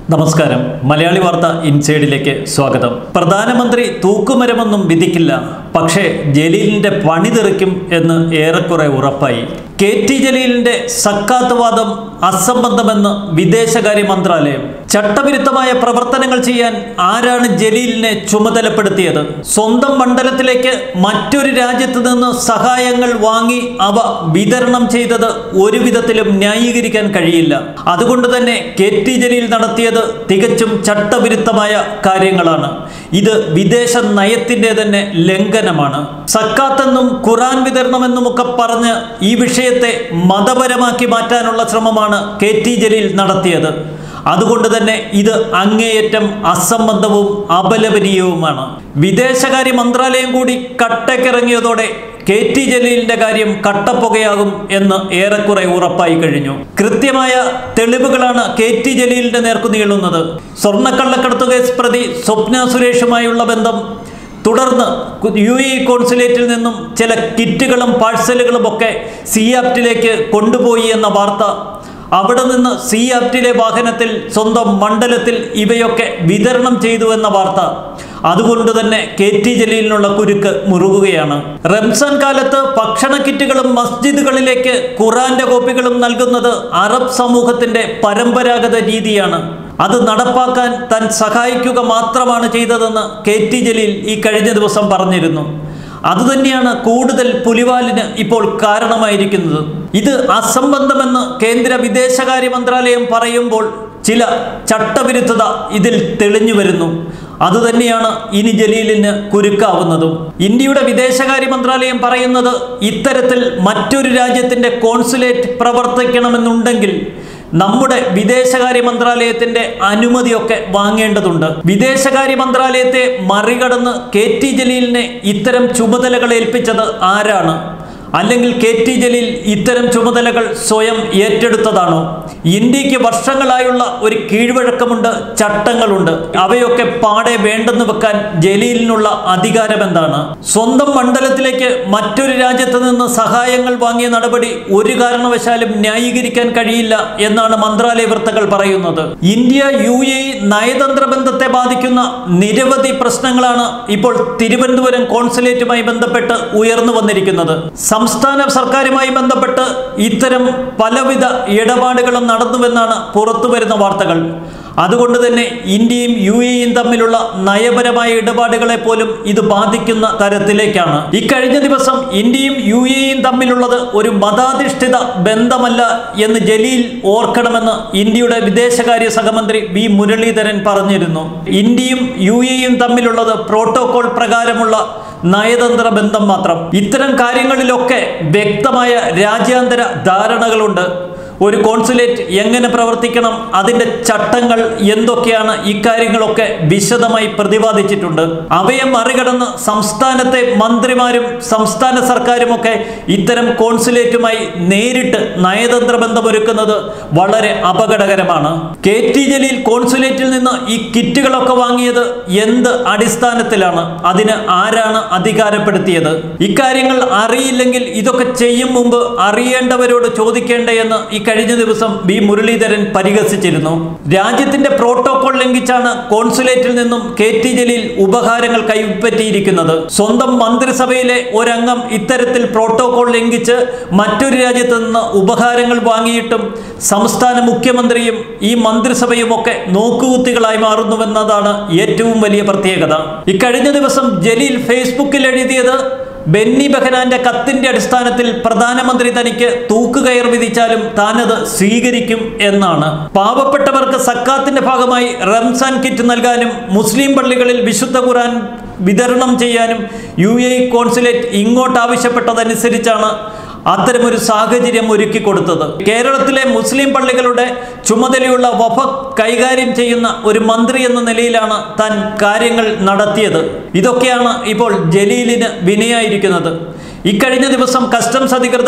നമസ്കാരം മലയാളി വാർത്ത ഇൻസൈഡിലേക്ക് സ്വാഗതം പ്രധാനമന്ത്രി തൂക്കുമരമൊന്നും വിധിക്കില്ല പക്ഷേ ജലീലിന്റെ പണി തെറിക്കും എന്ന് ഏറെക്കുറെ ഉറപ്പായി കെ ടി ജലീലിന്റെ സക്കാത്ത് വാദം അസംബന്ധമെന്ന് വിദേശകാര്യ മന്ത്രാലയം ചട്ടവിരുദ്ധമായ പ്രവർത്തനങ്ങൾ ചെയ്യാൻ ആരാണ് ജലീലിനെ ചുമതലപ്പെടുത്തിയത് സ്വന്തം മണ്ഡലത്തിലേക്ക് മറ്റൊരു രാജ്യത്ത് നിന്ന് സഹായങ്ങൾ വാങ്ങി അവ വിതരണം ചെയ്തത് ഒരു വിധത്തിലും ന്യായീകരിക്കാൻ കഴിയില്ല അതുകൊണ്ട് തന്നെ കെ ടി ജലീൽ നടത്തിയത് തികച്ചും ചട്ടവിരുദ്ധമായ കാര്യങ്ങളാണ് ഇത് വിദേശ നയത്തിന്റെ തന്നെ ലംഘനമാണ് സക്കാത്തെന്നും ഖുറാൻ വിതരണമെന്നുമൊക്കെ പറഞ്ഞ് ഈ വിഷയത്തെ മതപരമാക്കി മാറ്റാനുള്ള ശ്രമമാണ് കെ ടി ജലീൽ നടത്തിയത് അതുകൊണ്ട് തന്നെ ഇത് അങ്ങേയറ്റം അസംബന്ധവും അപലപനീയവുമാണ് വിദേശകാര്യ മന്ത്രാലയം കൂടി കട്ടക്കിറങ്ങിയതോടെ കെ ടി ജലീലിന്റെ കാര്യം കട്ടപ്പുകയാകും എന്ന് ഏറെക്കുറെ ഉറപ്പായി കഴിഞ്ഞു കൃത്യമായ തെളിവുകളാണ് കെ ടി ജലീലിന്റെ നേർക്കു നീളുന്നത് സ്വർണ്ണക്കള്ളക്കടത്ത് കേസ് പ്രതി സ്വപ്ന സുരേഷുമായുള്ള ബന്ധം തുടർന്ന് യു എ കോൺസുലേറ്റിൽ നിന്നും ചില കിറ്റുകളും പാഴ്സലുകളും ഒക്കെ സി ആപ്റ്റിലേക്ക് കൊണ്ടുപോയി എന്ന വാർത്ത അവിടെ നിന്ന് സി ആപ്റ്റിലെ വാഹനത്തിൽ സ്വന്തം മണ്ഡലത്തിൽ ഇവയൊക്കെ വിതരണം ചെയ്തു എന്ന വാർത്ത അതുകൊണ്ട് തന്നെ കെ ടി ജലീലിനുള്ള കുരുക്ക് മുറുകുകയാണ് റംസാൻ കാലത്ത് ഭക്ഷണ കിറ്റുകളും മസ്ജിദുകളിലേക്ക് ഖുറാന്റെ കോപ്പികളും നൽകുന്നത് അറബ് സമൂഹത്തിന്റെ പരമ്പരാഗത രീതിയാണ് അത് നടപ്പാക്കാൻ താൻ സഹായിക്കുക മാത്രമാണ് ചെയ്തതെന്ന് കെ ടി ജലീൽ ഈ കഴിഞ്ഞ ദിവസം പറഞ്ഞിരുന്നു അതുതന്നെയാണ് കൂടുതൽ പുലിവാലിന് ഇപ്പോൾ കാരണമായിരിക്കുന്നത് ഇത് അസംബന്ധമെന്ന് കേന്ദ്ര വിദേശകാര്യ മന്ത്രാലയം പറയുമ്പോൾ ചില ചട്ടവിരുദ്ധത ഇതിൽ തെളിഞ്ഞു വരുന്നു അതുതന്നെയാണ് ഇനി ജലീലിന് കുരുക്കാവുന്നതും ഇന്ത്യയുടെ വിദേശകാര്യ മന്ത്രാലയം പറയുന്നത് ഇത്തരത്തിൽ മറ്റൊരു രാജ്യത്തിന്റെ കോൺസുലേറ്റ് പ്രവർത്തിക്കണമെന്നുണ്ടെങ്കിൽ നമ്മുടെ വിദേശകാര്യ മന്ത്രാലയത്തിന്റെ അനുമതിയൊക്കെ വാങ്ങേണ്ടതുണ്ട് വിദേശകാര്യ മന്ത്രാലയത്തെ മറികടന്ന് കെ ടി ജലീലിനെ ഇത്തരം ചുമതലകൾ ഏൽപ്പിച്ചത് ആരാണ് അല്ലെങ്കിൽ കെ ടി ജലീൽ ഇത്തരം ചുമതലകൾ സ്വയം ഏറ്റെടുത്തതാണോ ഇന്ത്യക്ക് വർഷങ്ങളായുള്ള ഒരു കീഴ്വഴക്കമുണ്ട് ചട്ടങ്ങളുണ്ട് അവയൊക്കെ പാടെ വേണ്ടെന്ന് വെക്കാൻ ജലീലിനുള്ള അധികാരം എന്താണ് സ്വന്തം മണ്ഡലത്തിലേക്ക് മറ്റൊരു രാജ്യത്ത് നിന്ന് സഹായങ്ങൾ വാങ്ങിയ നടപടി ഒരു കാരണവശാലും ന്യായീകരിക്കാൻ കഴിയില്ല എന്നാണ് മന്ത്രാലയ വൃത്തകൾ പറയുന്നത് ഇന്ത്യ യു എ നയതന്ത്ര ബന്ധത്തെ ബാധിക്കുന്ന നിരവധി പ്രശ്നങ്ങളാണ് ഇപ്പോൾ തിരുവനന്തപുരം കോൺസുലേറ്റുമായി ബന്ധപ്പെട്ട് ഉയർന്നു വന്നിരിക്കുന്നത് സംസ്ഥാന സർക്കാരുമായി ബന്ധപ്പെട്ട് ഇത്തരം പലവിധ ഇടപാടുകളും നടന്നുവെന്നാണ് പുറത്തു വരുന്ന വാർത്തകൾ അതുകൊണ്ട് തന്നെ ഇന്ത്യയും യു എയും തമ്മിലുള്ള നയപരമായ ഇടപാടുകളെ പോലും ഇത് ബാധിക്കുന്ന തരത്തിലേക്കാണ് ഇക്കഴിഞ്ഞ ദിവസം ഇന്ത്യയും യു എയും തമ്മിലുള്ളത് ഒരു മതാധിഷ്ഠിത ബന്ധമല്ല എന്ന് ജലീൽ ഓർക്കണമെന്ന് ഇന്ത്യയുടെ വിദേശകാര്യ സഹമന്ത്രി വി മുരളീധരൻ പറഞ്ഞിരുന്നു ഇന്ത്യയും യു എയും തമ്മിലുള്ളത് പ്രോട്ടോകോൾ പ്രകാരമുള്ള നയതന്ത്ര ബന്ധം മാത്രം ഇത്തരം കാര്യങ്ങളിലൊക്കെ വ്യക്തമായ രാജ്യാന്തര ധാരണകളുണ്ട് ഒരു കോൺസുലേറ്റ് എങ്ങനെ പ്രവർത്തിക്കണം അതിൻ്റെ ചട്ടങ്ങൾ എന്തൊക്കെയാണ് ഇക്കാര്യങ്ങളൊക്കെ വിശദമായി പ്രതിപാദിച്ചിട്ടുണ്ട് അവയെ മറികടന്ന് സംസ്ഥാനത്തെ മന്ത്രിമാരും സംസ്ഥാന സർക്കാരുമൊക്കെ ഇത്തരം കോൺസുലേറ്റുമായി നേരിട്ട് നയതന്ത്ര ബന്ധമൊരുക്കുന്നത് വളരെ അപകടകരമാണ് കെ ടി ജലീൽ കോൺസുലേറ്റിൽ നിന്ന് ഈ കിറ്റുകളൊക്കെ വാങ്ങിയത് എന്ത് അടിസ്ഥാനത്തിലാണ് അതിന് ആരാണ് അധികാരപ്പെടുത്തിയത് ഇക്കാര്യങ്ങൾ അറിയില്ലെങ്കിൽ ഇതൊക്കെ ചെയ്യും മുമ്പ് അറിയേണ്ടവരോട് ചോദിക്കേണ്ടതെന്ന് ഈ കഴിഞ്ഞ ദിവസം ബി മുരളീധരൻ പരിഹസിച്ചിരുന്നു രാജ്യത്തിന്റെ പ്രോട്ടോകോൾ ലംഘിച്ചാണ് കോൺസുലേറ്റിൽ നിന്നും കെ ടി ജലീൽ ഉപഹാരങ്ങൾ കൈപ്പറ്റിയിരിക്കുന്നത് സ്വന്തം മന്ത്രിസഭയിലെ ഒരംഗം ഇത്തരത്തിൽ പ്രോട്ടോകോൾ ലംഘിച്ച് മറ്റൊരു രാജ്യത്ത് നിന്ന് ഉപഹാരങ്ങൾ വാങ്ങിയിട്ടും സംസ്ഥാന മുഖ്യമന്ത്രിയും ഈ മന്ത്രിസഭയും ഒക്കെ നോക്കുകുത്തികളായി മാറുന്നുവെന്നതാണ് ഏറ്റവും വലിയ പ്രത്യേകത ഇക്കഴിഞ്ഞ ദിവസം ജലീൽ ഫേസ്ബുക്കിൽ എഴുതിയത് ബെന്നി ബെഹനാന്റെ കത്തിന്റെ അടിസ്ഥാനത്തിൽ പ്രധാനമന്ത്രി തനിക്ക് തൂക്കുകയർ വിധിച്ചാലും താനത് സ്വീകരിക്കും എന്നാണ് പാവപ്പെട്ടവർക്ക് സക്കാത്തിന്റെ ഭാഗമായി റംസാൻ കിറ്റ് നൽകാനും മുസ്ലിം പള്ളികളിൽ വിശുദ്ധ ഖുറാൻ വിതരണം ചെയ്യാനും യു എ കോൺസുലേറ്റ് ഇങ്ങോട്ട് ആവശ്യപ്പെട്ടതനുസരിച്ചാണ് അത്തരമൊരു സാഹചര്യം ഒരുക്കി കൊടുത്തത് കേരളത്തിലെ മുസ്ലിം പള്ളികളുടെ ചുമതലയുള്ള വഫ കൈകാര്യം ചെയ്യുന്ന ഒരു മന്ത്രി എന്ന നിലയിലാണ് താൻ കാര്യങ്ങൾ നടത്തിയത് ഇതൊക്കെയാണ് ഇപ്പോൾ ജലീലിന് വിനയായിരിക്കുന്നത് ഇക്കഴിഞ്ഞ ദിവസം കസ്റ്റംസ് അധികൃതർ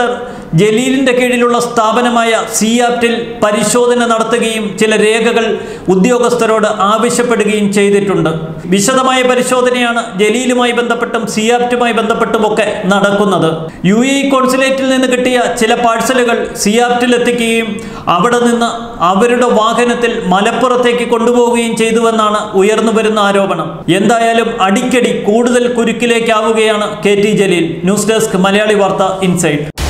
ജലീലിന്റെ കീഴിലുള്ള സ്ഥാപനമായ സിയാപ്റ്റിൽ പരിശോധന നടത്തുകയും ചില രേഖകൾ ഉദ്യോഗസ്ഥരോട് ആവശ്യപ്പെടുകയും ചെയ്തിട്ടുണ്ട് വിശദമായ പരിശോധനയാണ് ജലീലുമായി ബന്ധപ്പെട്ടും സിയാപ്റ്റുമായി ബന്ധപ്പെട്ടുമൊക്കെ നടക്കുന്നത് യു എ കോൺസുലേറ്റിൽ നിന്ന് കിട്ടിയ ചില പാഴ്സലുകൾ സിയാപ്റ്റിൽ എത്തിക്കുകയും അവിടെ നിന്ന് അവരുടെ വാഹനത്തിൽ മലപ്പുറത്തേക്ക് കൊണ്ടുപോവുകയും ചെയ്തുവെന്നാണ് ഉയർന്നു വരുന്ന ആരോപണം എന്തായാലും അടിക്കടി കൂടുതൽ കുരുക്കിലേക്കാവുകയാണ് K T Jaleel news desk Malayali Vartha insight